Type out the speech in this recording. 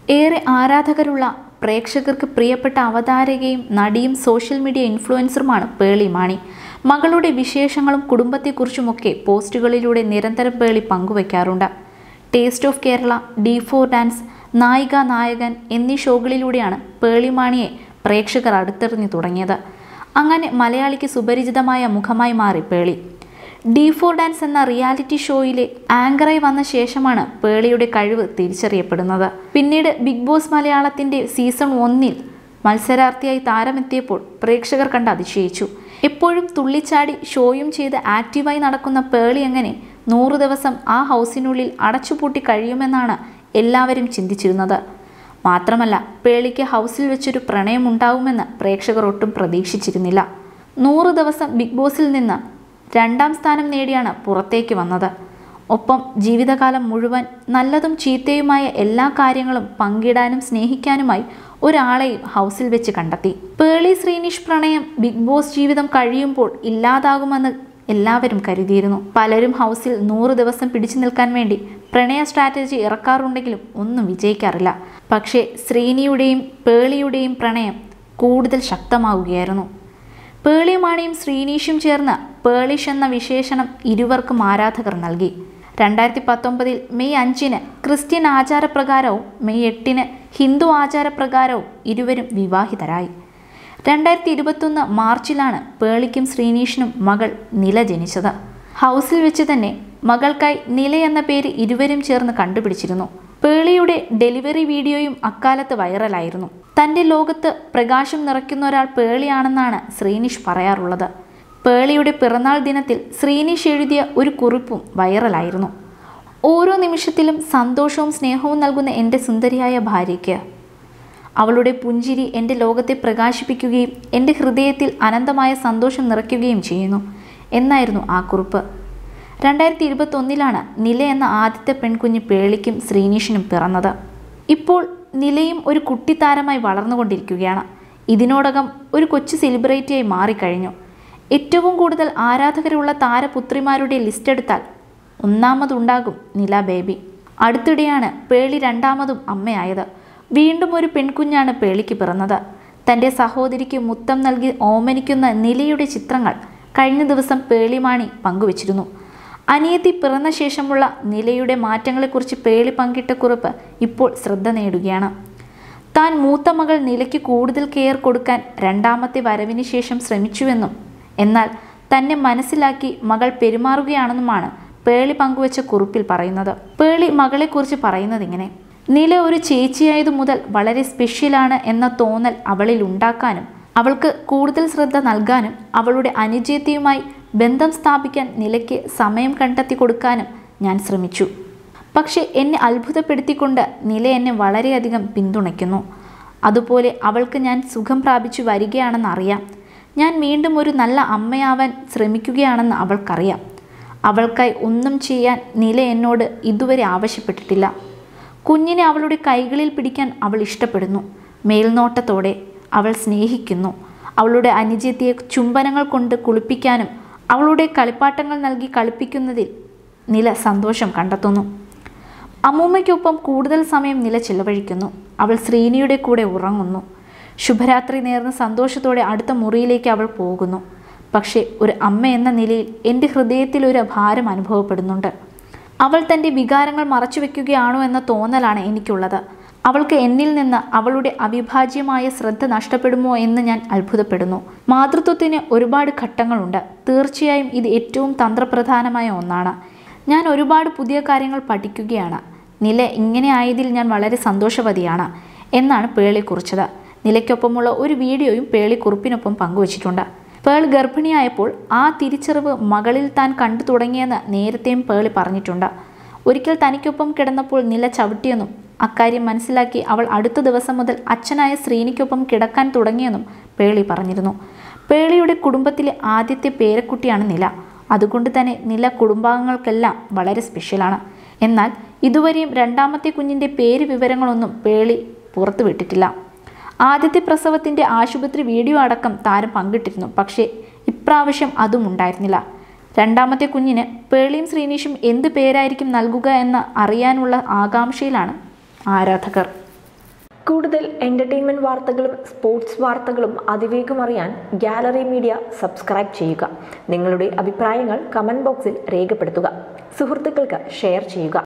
ഏറെ ആരാധകരുള്ള പ്രേക്ഷകർക്ക് പ്രിയപ്പെട്ട അവതാരകയും നടിയും സോഷ്യൽ മീഡിയ ഇൻഫ്ലുവൻസറുമാണ് പേളി മാണി മകളുടെ വിശേഷങ്ങളും കുടുംബത്തെക്കുറിച്ചുമൊക്കെ പോസ്റ്റുകളിലൂടെ നിരന്തരം പേളി പങ്കുവയ്ക്കാറുണ്ട് taste of Kerala D four dance നായിക നായകൻ എന്നീ ഷോകളിലൂടെയാണ് പേളി മാണിയെ പ്രേക്ഷകർ അടുത്തെറിഞ്ഞു തുടങ്ങിയത് അങ്ങനെ മലയാളിക്ക് സുപരിചിതമായ മുഖമായി മാറി പേളി ഡി ഫോർ ഡാൻസ് എന്ന റിയാലിറ്റി ഷോയിലെ ആങ്കറായി വന്ന ശേഷമാണ് പേളിയുടെ കഴിവ് തിരിച്ചറിയപ്പെടുന്നത് പിന്നീട് ബിഗ് ബോസ് മലയാളത്തിന്റെ സീസൺ ഒന്നിൽ മത്സരാർത്ഥിയായി താരമെത്തിയപ്പോൾ പ്രേക്ഷകർ കണ്ട് അതിശയിച്ചു എപ്പോഴും തുള്ളിച്ചാടി ഷോയും ചെയ്ത് ആക്റ്റീവായി നടക്കുന്ന പേളി എങ്ങനെ നൂറു ദിവസം ആ ഹൗസിനുള്ളിൽ അടച്ചുപൂട്ടി കഴിയുമെന്നാണ് എല്ലാവരും ചിന്തിച്ചിരുന്നത് മാത്രമല്ല പേളിക്ക് ഹൗസിൽ വെച്ചൊരു പ്രണയമുണ്ടാവുമെന്ന് പ്രേക്ഷകർ ഒട്ടും പ്രതീക്ഷിച്ചിരുന്നില്ല നൂറ് ദിവസം ബിഗ് ബോസിൽ നിന്ന് രണ്ടാം സ്ഥാനം നേടിയാണ് പുറത്തേക്ക് വന്നത് ഒപ്പം ജീവിതകാലം മുഴുവൻ നല്ലതും ചീത്തയുമായ എല്ലാ കാര്യങ്ങളും പങ്കിടാനും സ്നേഹിക്കാനുമായി ഒരാളെയും ഹൗസിൽ വെച്ച് കണ്ടെത്തി പേളി ശ്രീനിഷ് പ്രണയം ബിഗ് ബോസ് ജീവിതം കഴിയുമ്പോൾ ഇല്ലാതാകുമെന്ന് എല്ലാവരും കരുതിയിരുന്നു പലരും ഹൗസിൽ നൂറ് ദിവസം പിടിച്ചു നിൽക്കാൻ വേണ്ടി പ്രണയ സ്ട്രാറ്റജി ഇറക്കാറുണ്ടെങ്കിലും ഒന്നും വിജയിക്കാറില്ല പക്ഷേ ശ്രീനിയുടെയും പേളിയുടെയും പ്രണയം കൂടുതൽ ശക്തമാവുകയായിരുന്നു പേളിമാണിയും ശ്രീനീഷും ചേർന്ന് പേളിഷ് എന്ന വിശേഷണം ഇരുവർക്കും ആരാധകർ നൽകി രണ്ടായിരത്തി പത്തൊമ്പതിൽ മെയ് അഞ്ചിന് ക്രിസ്ത്യൻ ആചാരപ്രകാരവും മെയ് എട്ടിന് ഹിന്ദു ആചാരപ്രകാരവും ഇരുവരും വിവാഹിതരായി രണ്ടായിരത്തി ഇരുപത്തൊന്ന് മാർച്ചിലാണ് പേളിക്കും ശ്രീനീഷിനും മകൾ നില ജനിച്ചത് ഹൗസിൽ വെച്ച് തന്നെ മകൾക്കായി നില എന്ന പേര് ഇരുവരും ചേർന്ന് കണ്ടുപിടിച്ചിരുന്നു പേളിയുടെ ഡെലിവറി വീഡിയോയും അക്കാലത്ത് വൈറലായിരുന്നു തൻ്റെ ലോകത്ത് പ്രകാശം നിറയ്ക്കുന്ന ഒരാൾ പേളിയാണെന്നാണ് ശ്രീനിഷ് പറയാറുള്ളത് പേളിയുടെ പിറന്നാൾ ദിനത്തിൽ ശ്രീനിഷ് എഴുതിയ ഒരു കുറിപ്പും വൈറലായിരുന്നു ഓരോ നിമിഷത്തിലും സന്തോഷവും സ്നേഹവും നൽകുന്ന എൻ്റെ സുന്ദരിയായ ഭാര്യയ്ക്ക് അവളുടെ പുഞ്ചിരി എൻ്റെ ലോകത്തെ പ്രകാശിപ്പിക്കുകയും എൻ്റെ ഹൃദയത്തിൽ അനന്തമായ സന്തോഷം നിറയ്ക്കുകയും ചെയ്യുന്നു എന്നായിരുന്നു ആ കുറിപ്പ് രണ്ടായിരത്തി ഇരുപത്തൊന്നിലാണ് നില എന്ന ആദ്യത്തെ പെൺകുഞ്ഞ് പേളിക്കും ശ്രീനീഷിനും പിറന്നത് ഇപ്പോൾ നിലയും ഒരു കുട്ടിത്താരമായി വളർന്നുകൊണ്ടിരിക്കുകയാണ് ഇതിനോടകം ഒരു കൊച്ചു സെലിബ്രിറ്റിയായി മാറിക്കഴിഞ്ഞു ഏറ്റവും കൂടുതൽ ആരാധകരുള്ള താരപുത്രിമാരുടെ ലിസ്റ്റ് എടുത്താൽ ഒന്നാമതുണ്ടാകും നില ബേബി അടുത്തിടെയാണ് പേളി രണ്ടാമതും അമ്മയായത് വീണ്ടും ഒരു പെൺകുഞ്ഞാണ് പേളിക്ക് പിറന്നത് തൻ്റെ സഹോദരിക്ക് മുത്തം നൽകി ഓമനിക്കുന്ന നിലയുടെ ചിത്രങ്ങൾ കഴിഞ്ഞ ദിവസം പേളിമാണി പങ്കുവച്ചിരുന്നു അനിയത്തി പിറന്ന ശേഷമുള്ള നിലയുടെ മാറ്റങ്ങളെക്കുറിച്ച് പേളി പങ്കിട്ട കുറിപ്പ് ഇപ്പോൾ ശ്രദ്ധ നേടുകയാണ് താൻ മൂത്ത മകൾ നിലയ്ക്ക് കൂടുതൽ കെയർ കൊടുക്കാൻ രണ്ടാമത്തെ വരവിന് ശേഷം ശ്രമിച്ചുവെന്നും എന്നാൽ തന്നെ മനസ്സിലാക്കി മകൾ പെരുമാറുകയാണെന്നുമാണ് പേളി പങ്കുവച്ച കുറിപ്പിൽ പറയുന്നത് പേളി മകളെക്കുറിച്ച് പറയുന്നത് ഇങ്ങനെ നില ഒരു ചേച്ചിയായതു മുതൽ വളരെ സ്പെഷ്യലാണ് എന്ന തോന്നൽ അവളിൽ ഉണ്ടാക്കാനും അവൾക്ക് കൂടുതൽ ശ്രദ്ധ നൽകാനും അവളുടെ അനുജയത്തെയുമായി ബന്ധം സ്ഥാപിക്കാൻ നിലയ്ക്ക് സമയം കണ്ടെത്തി കൊടുക്കാനും ഞാൻ ശ്രമിച്ചു പക്ഷേ എന്നെ അത്ഭുതപ്പെടുത്തിക്കൊണ്ട് നില എന്നെ വളരെയധികം പിന്തുണയ്ക്കുന്നു അതുപോലെ അവൾക്ക് ഞാൻ സുഖം പ്രാപിച്ചു വരികയാണെന്ന് അറിയാം ഞാൻ വീണ്ടും ഒരു നല്ല അമ്മയാവാൻ ശ്രമിക്കുകയാണെന്ന് അവൾക്കറിയാം അവൾക്കായി ഒന്നും ചെയ്യാൻ നില എന്നോട് ഇതുവരെ ആവശ്യപ്പെട്ടിട്ടില്ല കുഞ്ഞിനെ അവളുടെ കൈകളിൽ പിടിക്കാൻ അവൾ ഇഷ്ടപ്പെടുന്നു മേൽനോട്ടത്തോടെ അവൾ സ്നേഹിക്കുന്നു അവളുടെ അനുജത്തിയെ ചുംബനങ്ങൾ കൊണ്ട് കുളിപ്പിക്കാനും അവളുടെ കളിപ്പാട്ടങ്ങൾ നൽകി കളിപ്പിക്കുന്നതിൽ നില സന്തോഷം കണ്ടെത്തുന്നു അമ്മൂമ്മയ്ക്കൊപ്പം കൂടുതൽ സമയം നില ചിലവഴിക്കുന്നു അവൾ ശ്രീനിയുടെ കൂടെ ഉറങ്ങുന്നു ശുഭരാത്രി നേർന്ന് സന്തോഷത്തോടെ അടുത്ത മുറിയിലേക്ക് അവൾ പോകുന്നു പക്ഷേ ഒരു അമ്മ എന്ന നിലയിൽ എൻ്റെ ഹൃദയത്തിൽ ഒരു ഭാരം അനുഭവപ്പെടുന്നുണ്ട് അവൾ തൻ്റെ വികാരങ്ങൾ മറച്ചുവെക്കുകയാണോ എന്ന തോന്നലാണ് എനിക്കുള്ളത് അവൾക്ക് എന്നിൽ നിന്ന് അവളുടെ അവിഭാജ്യമായ ശ്രദ്ധ നഷ്ടപ്പെടുമോ എന്ന് ഞാൻ അത്ഭുതപ്പെടുന്നു മാതൃത്വത്തിന് ഒരുപാട് ഘട്ടങ്ങളുണ്ട് തീർച്ചയായും ഇത് ഏറ്റവും തന്ത്രപ്രധാനമായ ഒന്നാണ് ഞാൻ ഒരുപാട് പുതിയ കാര്യങ്ങൾ പഠിക്കുകയാണ് നില ഇങ്ങനെ ആയതിൽ ഞാൻ വളരെ സന്തോഷവതിയാണ് എന്നാണ് പേളി കുറിച്ചത് നിലയ്ക്കൊപ്പമുള്ള ഒരു വീഡിയോയും പേളി കുറിപ്പിനൊപ്പം പങ്കുവച്ചിട്ടുണ്ട് പേൾ ഗർഭിണിയായപ്പോൾ ആ തിരിച്ചറിവ് മകളിൽ താൻ കണ്ടു തുടങ്ങിയെന്ന് നേരത്തെയും പേളി പറഞ്ഞിട്ടുണ്ട് ഒരിക്കൽ തനിക്കൊപ്പം കിടന്നപ്പോൾ നില ചവിട്ടിയെന്നും അക്കാര്യം മനസ്സിലാക്കി അവൾ അടുത്ത ദിവസം മുതൽ അച്ഛനായ ശ്രീനിക്കൊപ്പം കിടക്കാൻ തുടങ്ങിയെന്നും പേളി പറഞ്ഞിരുന്നു പേളിയുടെ കുടുംബത്തിലെ ആദ്യത്തെ പേരക്കുട്ടിയാണ് നില അതുകൊണ്ട് തന്നെ നില കുടുംബാംഗങ്ങൾക്കെല്ലാം വളരെ സ്പെഷ്യലാണ് എന്നാൽ ഇതുവരെയും രണ്ടാമത്തെ കുഞ്ഞിൻ്റെ പേര് വിവരങ്ങളൊന്നും പേളി പുറത്തുവിട്ടിട്ടില്ല ആദ്യത്തെ പ്രസവത്തിൻ്റെ ആശുപത്രി വീഡിയോ അടക്കം താരം പങ്കിട്ടിരുന്നു പക്ഷേ ഇപ്രാവശ്യം അതും ഉണ്ടായിരുന്നില്ല രണ്ടാമത്തെ കുഞ്ഞിന് പേളിയും ശ്രീനീഷും എന്ത് പേരായിരിക്കും നൽകുക എന്ന് അറിയാനുള്ള ആകാംക്ഷയിലാണ് ആരാധകർ കൂടുതൽ എന്റർടൈൻമെന്റ് വാർത്തകളും സ്പോർട്സ് വാർത്തകളും അതിവേഗം അറിയാൻ ഗാലറി മീഡിയ സബ്സ്ക്രൈബ് ചെയ്യുക നിങ്ങളുടെ അഭിപ്രായങ്ങൾ കമന്റ് ബോക്സിൽ രേഖപ്പെടുത്തുക സുഹൃത്തുക്കൾക്ക് ഷെയർ ചെയ്യുക